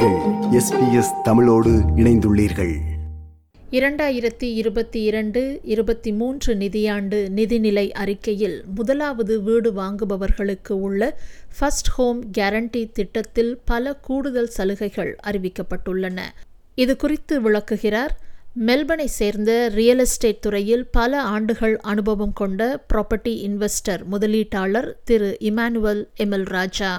நீங்கள் எஸ்பிஎஸ் தமிழோடு இணைந்துள்ளீர்கள் இரண்டாயிரத்தி இருபத்தி இரண்டு இருபத்தி மூன்று நிதியாண்டு நிதிநிலை அறிக்கையில் முதலாவது வீடு வாங்குபவர்களுக்கு உள்ள ஃபர்ஸ்ட் ஹோம் கேரண்டி திட்டத்தில் பல கூடுதல் சலுகைகள் அறிவிக்கப்பட்டுள்ளன இது குறித்து விளக்குகிறார் மெல்பனை சேர்ந்த ரியல் எஸ்டேட் துறையில் பல ஆண்டுகள் அனுபவம் கொண்ட ப்ராப்பர்ட்டி இன்வெஸ்டர் முதலீட்டாளர் திரு இமானுவல் எம்எல் ராஜா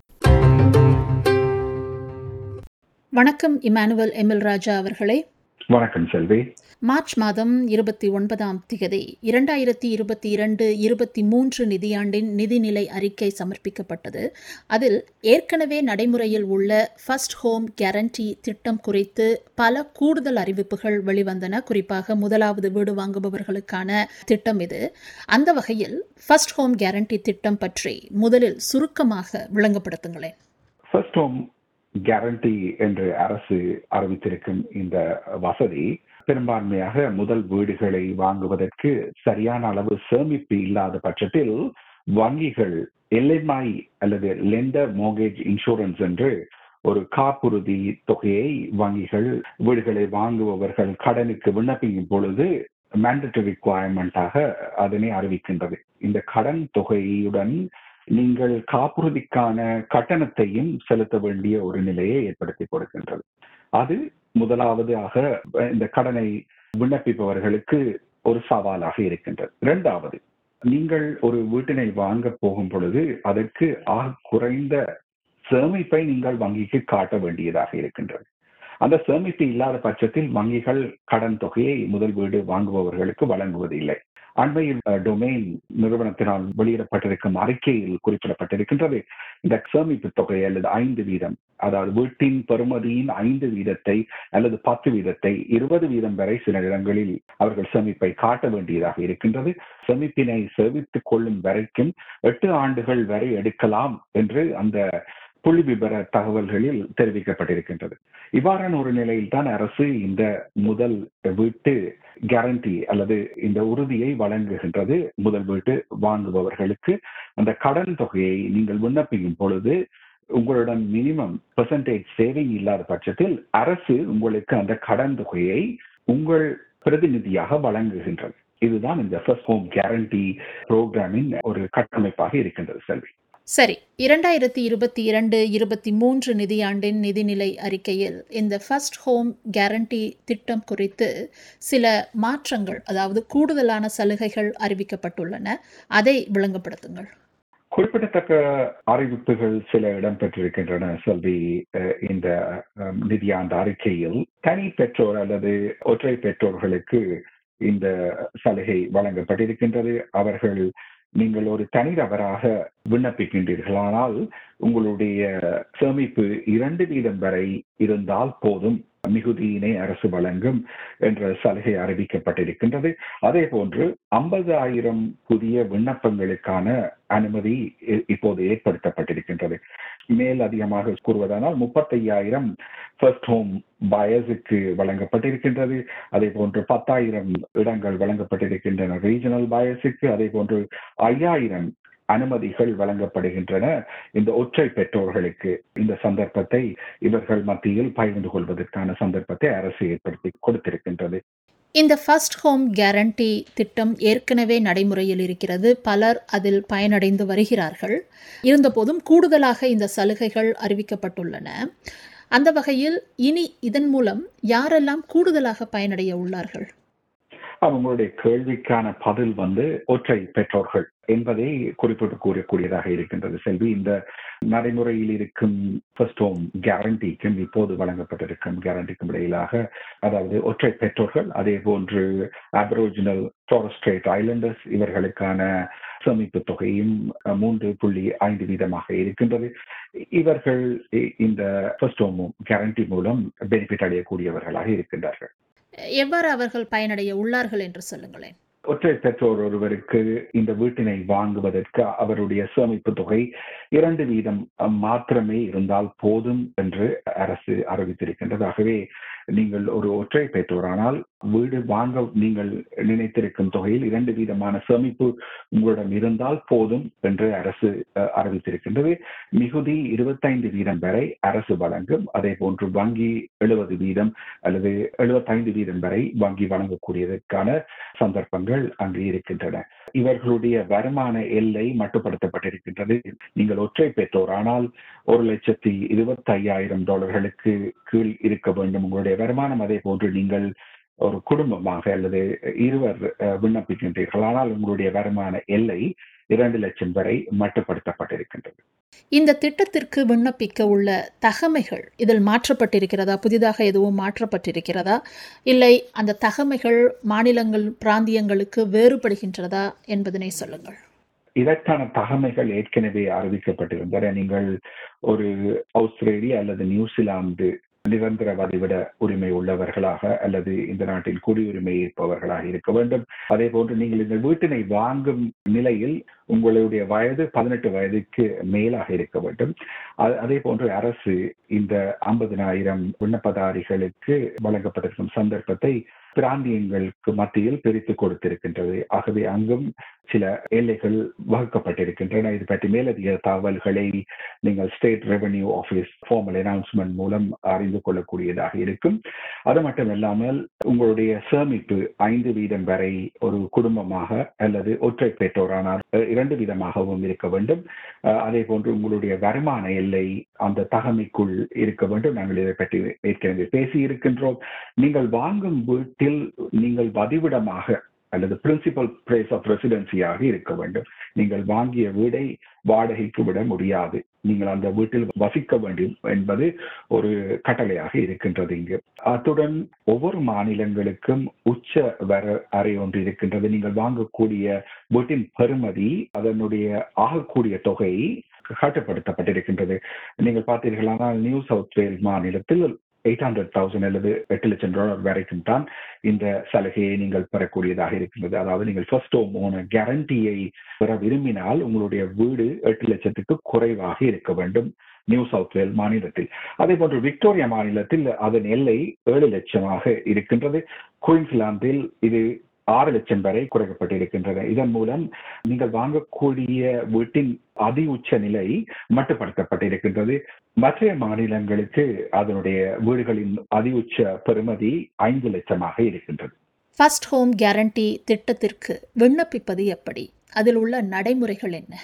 வணக்கம் இமானுவல் எம்எல் ராஜா அவர்களே வணக்கம் செல்வி மார்ச் மாதம் இருபத்தி ஒன்பதாம் திகதி இரண்டாயிரத்தி இருபத்தி இரண்டு இருபத்தி மூன்று நிதியாண்டின் நிதிநிலை அறிக்கை சமர்ப்பிக்கப்பட்டது அதில் ஏற்கனவே நடைமுறையில் உள்ள ஃபர்ஸ்ட் ஹோம் கேரண்டி திட்டம் குறித்து பல கூடுதல் அறிவிப்புகள் வெளிவந்தன குறிப்பாக முதலாவது வீடு வாங்குபவர்களுக்கான திட்டம் இது அந்த வகையில் ஃபர்ஸ்ட் ஹோம் கேரண்டி திட்டம் பற்றி முதலில் சுருக்கமாக விளங்கப்படுத்துங்களேன் ஃபர்ஸ்ட் ஹோம் கேரண்டி என்று அரசு அறிவித்திருக்கும் இந்த வசதி பெரும்பான்மையாக முதல் வீடுகளை வாங்குவதற்கு சரியான அளவு சேமிப்பு இல்லாத பட்சத்தில் வங்கிகள் எல்எம்ஐ அல்லது லெண்டர் மோகேஜ் இன்சூரன்ஸ் என்று ஒரு காப்புறுதி தொகையை வங்கிகள் வீடுகளை வாங்குபவர்கள் கடனுக்கு விண்ணப்பிக்கும் பொழுது மேண்டட்டரி ரிக்குவயர்மெண்டாக அதனை அறிவிக்கின்றது இந்த கடன் தொகையுடன் நீங்கள் காப்புறுதிக்கான கட்டணத்தையும் செலுத்த வேண்டிய ஒரு நிலையை ஏற்படுத்தி கொடுக்கின்றது அது முதலாவதாக இந்த கடனை விண்ணப்பிப்பவர்களுக்கு ஒரு சவாலாக இருக்கின்றது இரண்டாவது நீங்கள் ஒரு வீட்டினை வாங்க போகும் பொழுது அதற்கு ஆக குறைந்த சேமிப்பை நீங்கள் வங்கிக்கு காட்ட வேண்டியதாக இருக்கின்றது அந்த சேமிப்பு இல்லாத பட்சத்தில் வங்கிகள் கடன் தொகையை முதல் வீடு வாங்குபவர்களுக்கு வழங்குவதில்லை அண்மையில் டொமைன் நிறுவனத்தினால் வெளியிடப்பட்டிருக்கும் அறிக்கையில் குறிப்பிடப்பட்டிருக்கின்றது இந்த சேமிப்பு தொகை அல்லது ஐந்து வீதம் அதாவது வீட்டின் பெறுமதியின் ஐந்து வீதத்தை அல்லது பத்து வீதத்தை இருபது வீதம் வரை சில இடங்களில் அவர்கள் சேமிப்பை காட்ட வேண்டியதாக இருக்கின்றது சேமிப்பினை சேமித்துக் கொள்ளும் வரைக்கும் எட்டு ஆண்டுகள் வரை எடுக்கலாம் என்று அந்த புள்ளி விபர தகவல்களில் தெரிவிக்கப்பட்டிருக்கின்றது இவ்வாறான ஒரு நிலையில் தான் அரசு இந்த முதல் வீட்டு கேரண்டி அல்லது இந்த உறுதியை வழங்குகின்றது முதல் வீட்டு வாங்குபவர்களுக்கு அந்த கடன் தொகையை நீங்கள் விண்ணப்பிக்கும் பொழுது உங்களுடன் மினிமம் பெர்சன்டேஜ் சேவிங் இல்லாத பட்சத்தில் அரசு உங்களுக்கு அந்த கடன் தொகையை உங்கள் பிரதிநிதியாக வழங்குகின்றது இதுதான் இந்த ஃபர்ஸ்ட் ஹோம் கேரண்டி புரோகிராமின் ஒரு கட்டமைப்பாக இருக்கின்றது செல்வி சரி இரண்டாயிரத்தி இருபத்தி இரண்டு இருபத்தி மூன்று நிதியாண்டின் நிதிநிலை அறிக்கையில் இந்த ஃபர்ஸ்ட் ஹோம் கேரண்டி திட்டம் குறித்து சில மாற்றங்கள் அதாவது கூடுதலான சலுகைகள் அறிவிக்கப்பட்டுள்ளன அதை விளங்கப்படுத்துங்கள் குறிப்பிடத்தக்க அறிவிப்புகள் சில இடம்பெற்றிருக்கின்றன செல்வி இந்த நிதியாண்டு அறிக்கையில் தனி பெற்றோர் அல்லது ஒற்றை பெற்றோர்களுக்கு இந்த சலுகை வழங்கப்பட்டிருக்கின்றது அவர்கள் நீங்கள் ஒரு தனிநபராக விண்ணப்பிக்கின்றீர்களானால் உங்களுடைய சேமிப்பு இரண்டு வீதம் வரை இருந்தால் போதும் மிகுதியினை அரசு வழங்கும் என்ற சலுகை அறிவிக்கப்பட்டிருக்கின்றது அதே போன்று ஐம்பது ஆயிரம் புதிய விண்ணப்பங்களுக்கான அனுமதி இப்போது ஏற்படுத்தப்பட்டிருக்கின்றது மேல் அதிகமாக கூறுவதானால் முப்பத்தையாயிரம் ஃபர்ஸ்ட் ஹோம் பயஸுக்கு வழங்கப்பட்டிருக்கின்றது அதே போன்று பத்தாயிரம் இடங்கள் வழங்கப்பட்டிருக்கின்றன ரீஜனல் பயஸுக்கு அதே போன்று ஐயாயிரம் அனுமதிகள் வழங்கப்படுகின்றன இந்த ஒற்றை பெற்றோர்களுக்கு இந்த சந்தர்ப்பத்தை இவர்கள் மத்தியில் பகிர்ந்து கொள்வதற்கான சந்தர்ப்பத்தை அரசு ஏற்படுத்தி கொடுத்திருக்கின்றது இந்த ஃபர்ஸ்ட் ஹோம் கேரண்டி திட்டம் ஏற்கனவே நடைமுறையில் இருக்கிறது பலர் அதில் பயனடைந்து வருகிறார்கள் இருந்தபோதும் கூடுதலாக இந்த சலுகைகள் அறிவிக்கப்பட்டுள்ளன அந்த வகையில் இனி இதன் மூலம் யாரெல்லாம் கூடுதலாக பயனடைய உள்ளார்கள் அவங்களுடைய கேள்விக்கான பதில் வந்து ஒற்றை பெற்றோர்கள் என்பதை குறிப்பிட்டு கூறக்கூடியதாக இருக்கின்றது செல்வி இந்த நடைமுறையில் இருக்கும் ஃபர்ஸ்ட் ஹோம் கேரண்டிக்கும் இப்போது வழங்கப்பட்டிருக்கும் கேரண்டிக்கும் இடையிலாக அதாவது ஒற்றை பெற்றோர்கள் அதே போன்று அப்ரோஜினல் டாரஸ்ட்ரேட் ஐலண்டர்ஸ் இவர்களுக்கான சேமிப்பு தொகையும் மூன்று புள்ளி ஐந்து வீதமாக இருக்கின்றது இவர்கள் இந்த ஃபர்ஸ்ட் ஹோம் கேரண்டி மூலம் பெனிஃபிட் அடையக்கூடியவர்களாக இருக்கின்றார்கள் எவ்வாறு அவர்கள் பயனடைய உள்ளார்கள் என்று சொல்லுங்களேன் ஒற்றை பெற்றோர் ஒருவருக்கு இந்த வீட்டினை வாங்குவதற்கு அவருடைய சேமிப்பு தொகை இரண்டு வீதம் மாத்திரமே இருந்தால் போதும் என்று அரசு அறிவித்திருக்கின்றது ஆகவே நீங்கள் ஒரு ஒற்றை பெற்றோரானால் வீடு வாங்க நீங்கள் நினைத்திருக்கும் தொகையில் இரண்டு வீதமான சேமிப்பு உங்களிடம் இருந்தால் போதும் என்று அரசு அஹ், அறிவித்திருக்கின்றது மிகுதி இருபத்தைந்து வீதம் வரை அரசு வழங்கும் அதே போன்று வங்கி எழுபது வீதம் அல்லது எழுபத்தைந்து வீதம் வரை வங்கி வழங்கக்கூடியதற்கான சந்தர்ப்பங்கள் அங்கு இருக்கின்றன இவர்களுடைய வருமான எல்லை மட்டுப்படுத்தப்பட்டிருக்கின்றது நீங்கள் ஒற்றை பெற்றோரானால் ஒரு லட்சத்தி இருபத்தி ஐயாயிரம் டாலர்களுக்கு கீழ் இருக்க வேண்டும் உங்களுடைய வருமானம் அதே போன்று நீங்கள் ஒரு குடும்பமாக அல்லது இருவர் அஹ், விண்ணப்பிக்கின்றீர்கள் ஆனால் உங்களுடைய வருமான எல்லை இரண்டு லட்சம் வரை மட்டுப்படுத்தப்பட்டிருக்கின்றது இந்த திட்டத்திற்கு விண்ணப்பிக்க உள்ள தகமைகள் இதில் மாற்றப்பட்டிருக்கிறதா புதிதாக எதுவும் மாற்றப்பட்டிருக்கிறதா இல்லை அந்த தகமைகள் மாநிலங்கள் பிராந்தியங்களுக்கு வேறுபடுகின்றதா என்பதனை சொல்லுங்கள் இதற்கான தகமைகள் ஏற்கனவே அறிவிக்கப்பட்டிருந்தன நீங்கள் ஒரு ஆஸ்திரேலியா அல்லது நியூசிலாந்து நிரந்தர வதிவிட உரிமை உள்ளவர்களாக அல்லது இந்த நாட்டின் குடியுரிமை இருப்பவர்களாக இருக்க வேண்டும் அதே போன்று நீங்கள் இந்த வீட்டினை வாங்கும் நிலையில் உங்களுடைய வயது பதினெட்டு வயதுக்கு மேலாக இருக்க வேண்டும் அ- அதே போன்று அரசு இந்த ஐம்பதினாயிரம் விண்ணப்பதாரிகளுக்கு வழங்கப்பட்டிருக்கும் சந்தர்ப்பத்தை பிராந்தியங்களுக்கு மத்தியில் பிரித்து கொடுத்திருக்கின்றது ஆகவே அங்கும் சில எல்லைகள் வகுக்கப்பட்டிருக்கின்றன இது பற்றி மேலதிக தகவல்களை நீங்கள் state revenue office formal announcement மூலம் அறிந்து கொள்ளக்கூடியதாக இருக்கும் அது மட்டுமில்லாமல் உங்களுடைய சேமிப்பு ஐந்து வீதம் வரை ஒரு குடும்பமாக அல்லது ஒற்றை பெற்றோரானால் அஹ், இரண்டு வீதமாகவும் இருக்க வேண்டும் அஹ், அதே போன்று உங்களுடைய வருமான எல்லை அந்த தகமைக்குள் இருக்க வேண்டும் நாங்கள் இதை பற்றி ஏற்கனவே பேசி இருக்கின்றோம் நீங்கள் வாங்கும் வீட்டில் நீங்கள் வதிவிடமாக அல்லது பிரின்சிபல் பிளேஸ் ஆஃப் ரெசிடென்சியாக இருக்க வேண்டும் நீங்கள் வாங்கிய வீடை வாடகைக்கு விட முடியாது நீங்கள் அந்த வீட்டில் வசிக்க வேண்டும் என்பது ஒரு கட்டளையாக இருக்கின்றது இங்கு அத்துடன் ஒவ்வொரு மாநிலங்களுக்கும் உச்ச வர அறை ஒன்று இருக்கின்றது நீங்கள் வாங்கக்கூடிய வீட்டின் பெறுமதி அதனுடைய ஆகக்கூடிய தொகை கட்டுப்படுத்தப்பட்டிருக்கின்றது நீங்கள் பார்த்தீர்களானால் நியூ சவுத் வேல் மாநிலத்தில் எயிட் ஹண்ட்ரட் தௌசண்ட் அல்லது எட்டு லட்சம் டாலர் வரைக்கும் தான் இந்த சலுகையை நீங்கள் பெறக்கூடியதாக இருக்கின்றது அதாவது நீங்கள் ஃபர்ஸ்ட் ஹோம் ஓனர் கேரண்டியை பெற விரும்பினால் உங்களுடைய வீடு எட்டு லட்சத்துக்கு குறைவாக இருக்க வேண்டும் நியூ சவுத் வேல் மாநிலத்தில் அதே போன்று விக்டோரியா மாநிலத்தில் அதன் எல்லை ஏழு லட்சமாக இருக்கின்றது குயின்ஸ்லாந்தில் இது ஆறு லட்சம் வரை குறைக்கப்பட்டிருக்கின்றன இதன் மூலம் நீங்கள் வாங்கக்கூடிய வீட்டின் அதி உச்ச நிலை மட்டுப்படுத்தப்பட்டிருக்கின்றது மற்ற மாநிலங்களுக்கு அதனுடைய வீடுகளின் அதி உச்ச பெறுமதி ஐந்து லட்சமாக இருக்கின்றது ஃபர்ஸ்ட் ஹோம் கேரண்டி திட்டத்திற்கு விண்ணப்பிப்பது எப்படி அதில் உள்ள நடைமுறைகள் என்ன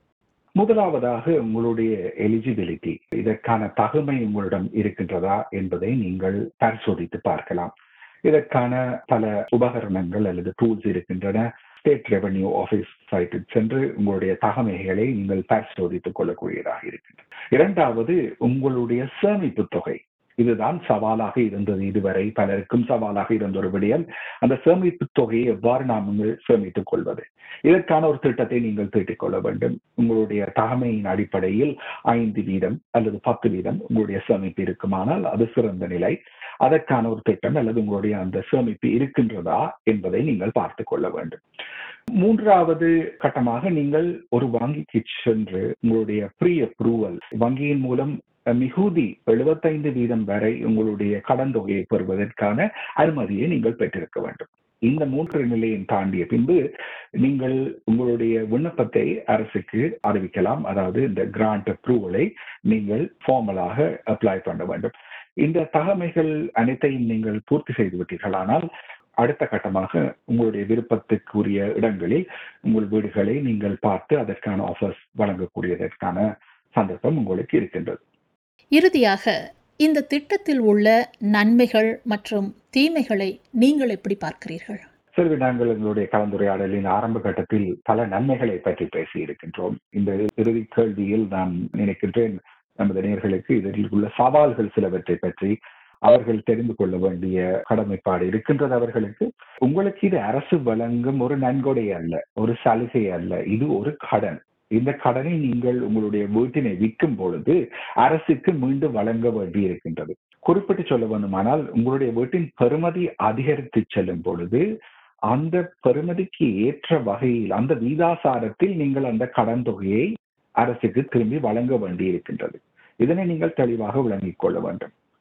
முதலாவதாக உங்களுடைய எலிஜிபிலிட்டி இதற்கான தகுமை உங்களிடம் இருக்கின்றதா என்பதை நீங்கள் பரிசோதித்து பார்க்கலாம் இதற்கான பல உபகரணங்கள் அல்லது டூல்ஸ் இருக்கின்றன ஸ்டேட் ரெவென்யூ ஆபீஸ் சைட்டில் சென்று உங்களுடைய தகமைகளை நீங்கள் பரிசோதித்துக் கொள்ளக்கூடியதாக இருக்கின்றது இரண்டாவது உங்களுடைய சேமிப்பு தொகை இதுதான் சவாலாக இருந்தது இதுவரை பலருக்கும் சவாலாக இருந்த ஒரு விடயம் அந்த சேமிப்பு தொகையை எவ்வாறு நாம் சேமித்துக் கொள்வது இதற்கான ஒரு திட்டத்தை நீங்கள் தீட்டிக் கொள்ள வேண்டும் உங்களுடைய தகமையின் அடிப்படையில் ஐந்து வீதம் அல்லது பத்து வீதம் உங்களுடைய சேமிப்பு இருக்குமானால் அது சிறந்த நிலை அதற்கான ஒரு திட்டம் அல்லது உங்களுடைய அந்த சேமிப்பு இருக்கின்றதா என்பதை நீங்கள் பார்த்து கொள்ள வேண்டும் மூன்றாவது கட்டமாக நீங்கள் ஒரு வங்கிக்கு சென்று உங்களுடைய ப்ரீ அப்ரூவல் வங்கியின் மூலம் மிகுதி எழுபத்தைந்து வீதம் வரை உங்களுடைய கடன் தொகையை பெறுவதற்கான அனுமதியை நீங்கள் பெற்றிருக்க வேண்டும் இந்த மூன்று நிலையும் தாண்டிய பின்பு நீங்கள் உங்களுடைய விண்ணப்பத்தை அரசுக்கு அறிவிக்கலாம் அதாவது இந்த கிராண்ட் அப்ரூவலை நீங்கள் ஃபார்மலாக அப்ளை பண்ண வேண்டும் இந்த தகமைகள் அனைத்தையும் நீங்கள் பூர்த்தி செய்து விட்டீர்களானால் அடுத்த கட்டமாக உங்களுடைய விருப்பத்துக்குரிய இடங்களில் உங்கள் வீடுகளை நீங்கள் பார்த்து அதற்கான ஆஃபர்ஸ் வழங்கக்கூடியதற்கான சந்தர்ப்பம் உங்களுக்கு இருக்கின்றது இறுதியாக இந்த திட்டத்தில் உள்ள நன்மைகள் மற்றும் தீமைகளை நீங்கள் எப்படி பார்க்கிறீர்கள் சரி நாங்கள் எங்களுடைய கலந்துரையாடலின் ஆரம்ப கட்டத்தில் பல நன்மைகளை பற்றி பேசி இருக்கின்றோம் இந்த இறுதி கேள்வியில் நான் நினைக்கின்றேன் நமது நேர்களுக்கு இதில் உள்ள சவால்கள் சிலவற்றை பற்றி அவர்கள் தெரிந்து கொள்ள வேண்டிய கடமைப்பாடு இருக்கின்றது அவர்களுக்கு உங்களுக்கு இது அரசு வழங்கும் ஒரு நன்கொடை அல்ல ஒரு சலுகை அல்ல இது ஒரு கடன் இந்த கடனை நீங்கள் உங்களுடைய வீட்டினை விற்கும் பொழுது அரசுக்கு மீண்டும் வழங்க வேண்டி இருக்கின்றது குறிப்பிட்டு சொல்ல வேண்டுமானால் உங்களுடைய வீட்டின் பெறுமதி அதிகரித்து செல்லும் பொழுது அந்த பெறுமதிக்கு ஏற்ற வகையில் அந்த வீதாசாரத்தில் நீங்கள் அந்த கடன் தொகையை அரசுக்கு திரும்பி வழங்க வேண்டி இருக்கின்றது இதனை நீங்கள் தெளிவாக விளங்கிக் கொள்ள வேண்டும்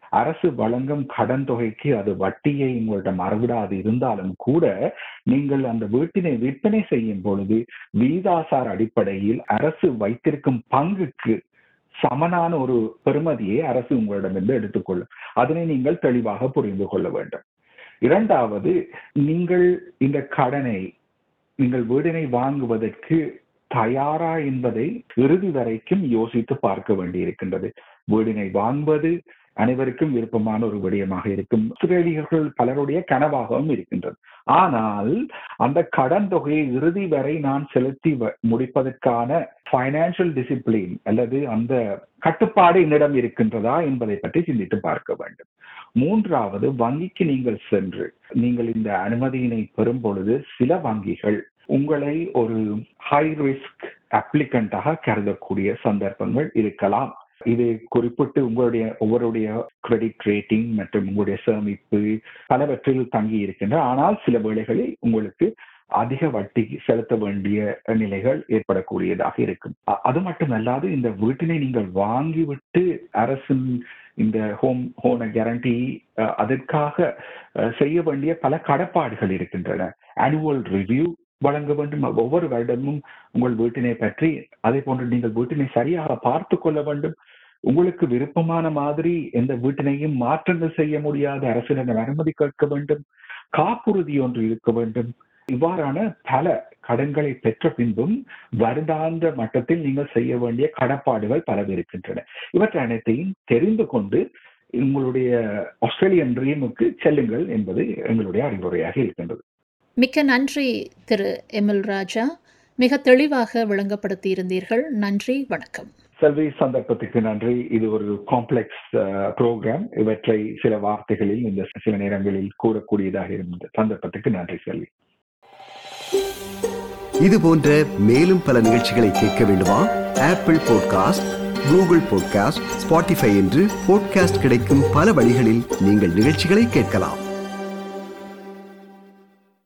அரசு வழங்கும் கடன் தொகைக்கு அது வட்டியை உங்கள்கிட்ட மறவிடாது இருந்தாலும் கூட நீங்கள் அந்த வீட்டினை விற்பனை செய்யும் பொழுது வீதாசார் அடிப்படையில் அரசு வைத்திருக்கும் பங்குக்கு சமனான ஒரு பெறுமதியை அரசு உங்களிடமிருந்து எடுத்துக்கொள்ளும் அதனை நீங்கள் தெளிவாக புரிந்து கொள்ள வேண்டும் இரண்டாவது நீங்கள் இந்த கடனை நீங்கள் வீடினை வாங்குவதற்கு தயாரா என்பதை இறுதி வரைக்கும் யோசித்து பார்க்க வேண்டியிருக்கின்றது வீடினை வாங்குவது அனைவருக்கும் விருப்பமான ஒரு விடயமாக இருக்கும் இஸ்ரேலியர்கள் பலருடைய கனவாகவும் இருக்கின்றது ஆனால் அந்த கடன் தொகையை இறுதி வரை நான் செலுத்தி முடிப்பதற்கான பைனான்சியல் டிசிப்ளின் அல்லது அந்த கட்டுப்பாடு என்னிடம் இருக்கின்றதா என்பதை பற்றி சிந்தித்து பார்க்க வேண்டும் மூன்றாவது வங்கிக்கு நீங்கள் சென்று நீங்கள் இந்த அனுமதியினை பெறும் பொழுது சில வங்கிகள் உங்களை ஒரு ஹை ரிஸ்க் அப்ளிகண்டாக கருதக்கூடிய சந்தர்ப்பங்கள் இருக்கலாம் இது குறிப்பிட்டு உங்களுடைய ஒவ்வொருடைய கிரெடிட் ரேட்டிங் மற்றும் உங்களுடைய சேமிப்பு பலவற்றில் தங்கி இருக்கின்ற ஆனால் சில வேளைகளில் உங்களுக்கு அதிக வட்டி செலுத்த வேண்டிய நிலைகள் ஏற்படக்கூடியதாக இருக்கும் அது மட்டுமல்லாது இந்த வீட்டினை நீங்கள் வாங்கிவிட்டு அரசின் இந்த ஹோம் ஹோன கேரண்டி அதற்காக செய்ய வேண்டிய பல கடப்பாடுகள் இருக்கின்றன ஆனுவல் ரிவ்யூ வழங்க வேண்டும் ஒவ்வொரு வருடமும் உங்கள் வீட்டினை பற்றி அதே போன்று நீங்கள் வீட்டினை சரியாக பார்த்து கொள்ள வேண்டும் உங்களுக்கு விருப்பமான மாதிரி எந்த வீட்டினையும் மாற்றங்கள் செய்ய முடியாத அரசிடம் அனுமதி கேட்க வேண்டும் காப்புறுதி ஒன்று இருக்க வேண்டும் இவ்வாறான பல கடன்களை பெற்ற பின்பும் வருடாந்த மட்டத்தில் நீங்கள் செய்ய வேண்டிய கடப்பாடுகள் பல இருக்கின்றன இவற்றை அனைத்தையும் தெரிந்து கொண்டு உங்களுடைய ஆஸ்திரேலியன் ட்ரீமுக்கு செல்லுங்கள் என்பது எங்களுடைய அறிவுரையாக இருக்கின்றது மிக்க நன்றி திரு எம்எல் ராஜா மிக தெளிவாக விளங்கப்படுத்தி இருந்தீர்கள் நன்றி வணக்கம் செல்வி சந்தர்ப்பத்துக்கு நன்றி இது ஒரு காம்ப்ளெக்ஸ் ப்ரோக்ராம் இவற்றை சில வார்த்தைகளில் இந்த சில நேரங்களில் கூறக்கூடியதாக இருந்த சந்தர்ப்பத்துக்கு நன்றி செல்வி இது போன்ற மேலும் பல நிகழ்ச்சிகளை கேட்க வேண்டுமா Apple podcast Google podcast Spotify என்று பாட்காஸ்ட் கிடைக்கும் பல வழிகளில் நீங்கள் நிகழ்ச்சிகளை கேட்கலாம்